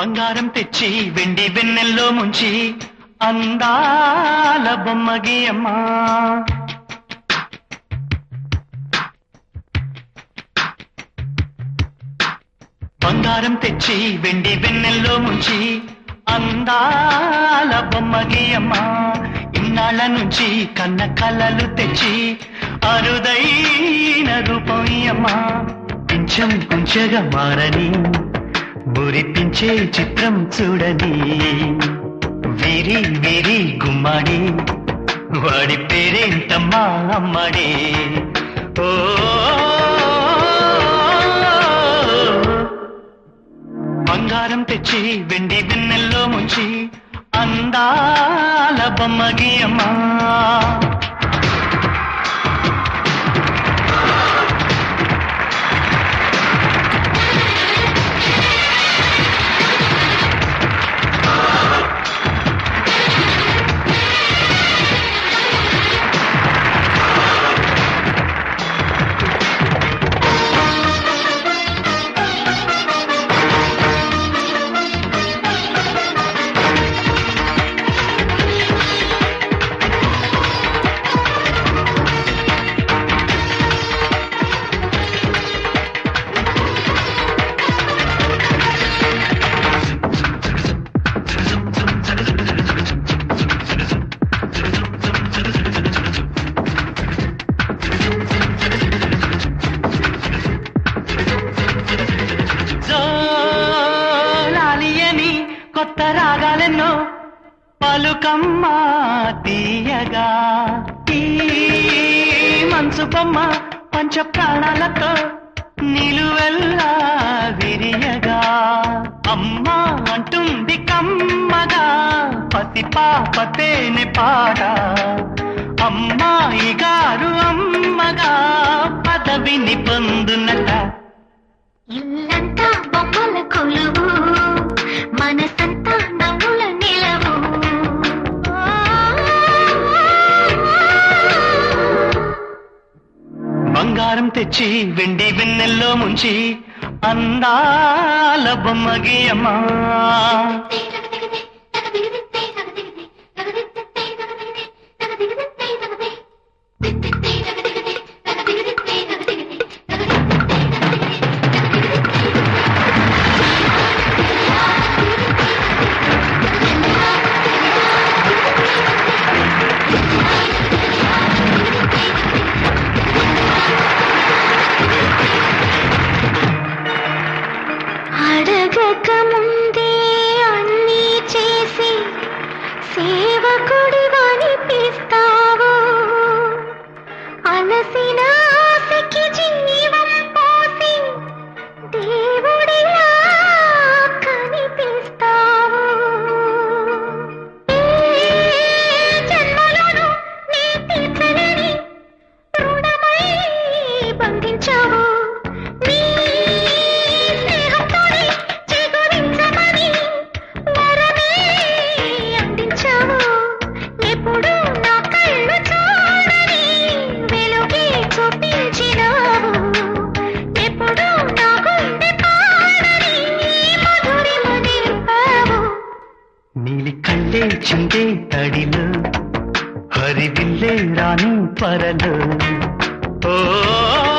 బంగారం తెచ్చి వెండి వెన్నెల్లో ముంచి అందాల బొమ్మగియమ్మా బంగారం తెచ్చి వెండి వెన్నెల్లో ముంచి అందాల బొమ్మగియమ్మా ఇన్నాళ్ళ నుంచి కన్న కలలు తెచ్చి అరుదైన రూపమయ్యమ్మా కొంచెం కొంచెగా మారని మురిపించే చిత్రం చూడని వీరి వీరి గుమ్మాడి వాడి పేరేంటమ్మా అమ్మడి ఓ బంగారం తెచ్చి వెండి వెన్నెల్లో ముంచి అందాల బొమ్మగియమ్మా జోలాలియని కొత్త రాగాలెన్నో పలుకమ్మ తీయగా ఈ మనసు బొమ్మ పంచ ప్రాణాలతో నిలువెల్లా విరియగా అమ్మ అంటుంది కమ్మగా పసి పాపతేనే పాట అమ్మాయి గారు అమ్మగా పదవిని పొందునట ఇల్లంతా బొమ్మల కొలువు మనసంతా నవ్వుల నిలవు బంగారం తెచ్చి వెండి వెన్నెల్లో ముంచి అందాల బొమ్మగియమ్మా అడగక ముందే అన్నీ చేసి సేవకుడి వనిపిస్తావు అలసిన ఆశకి జీవం పోసి దేవుడిలా కనిపిస్తావు ఏ జన్మలోనూ నీ తీర్చలేని రుణమై బంధించావు నీ స్నేహంతోనే చిగురించమని వరమే అందించావు ఎప్పుడు నా కళ్ళు చూడని వెలుగే చూపించినావు ఎప్పుడు నా గుండె పాడని మధురిమ నింపావు నీలి కళ్ళే చిందే తడిలో హరివిల్లే రాని పరలో ఓ